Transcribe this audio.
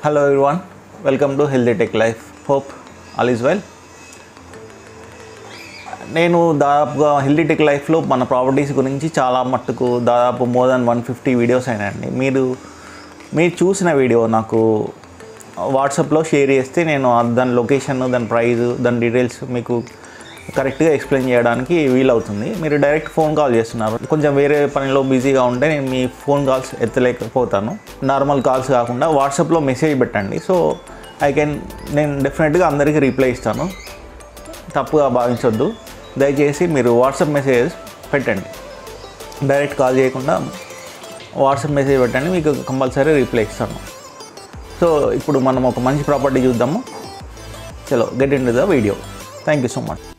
hello everyone welcome to healthy tech life hope all is well నేను దాదాపుగా healthy tech లైఫ్లో మన properties గురించి చాలా మట్టుకు దాదాపు more than one fifty videos అయినాయండి మీరు మీరు చూసిన వీడియో నాకు వాట్సాప్లో షేర్ చేస్తే నేను ఆ దాని లొకేషన్ దాని ప్రైస్ దాని డీటెయిల్స్ మీకు కరెక్ట్గా ఎక్స్ప్లెయిన్ చేయడానికి వీలవుతుంది మీరు డైరెక్ట్ ఫోన్ కాల్ చేస్తున్నారు కొంచెం వేరే పనిలో బిజీగా ఉంటే నేను మీ ఫోన్ కాల్స్ ఎత్తలేకపోతాను నార్మల్ కాల్స్ కాకుండా వాట్సాప్లో మెసేజ్ పెట్టండి సో ఐ కెన్ నేను డెఫినెట్గా అందరికీ రిప్లై ఇస్తాను తప్పుగా భావించొద్దు దయచేసి మీరు వాట్సాప్ మెసేజ్ పెట్టండి డైరెక్ట్ కాల్ చేయకుండా వాట్సాప్ మెసేజ్ పెట్టండి మీకు కంపల్సరీ రిప్లై ఇస్తాను సో ఇప్పుడు మనం ఒక మంచి ప్రాపర్టీ చూద్దాము చలో get in the video thank you so much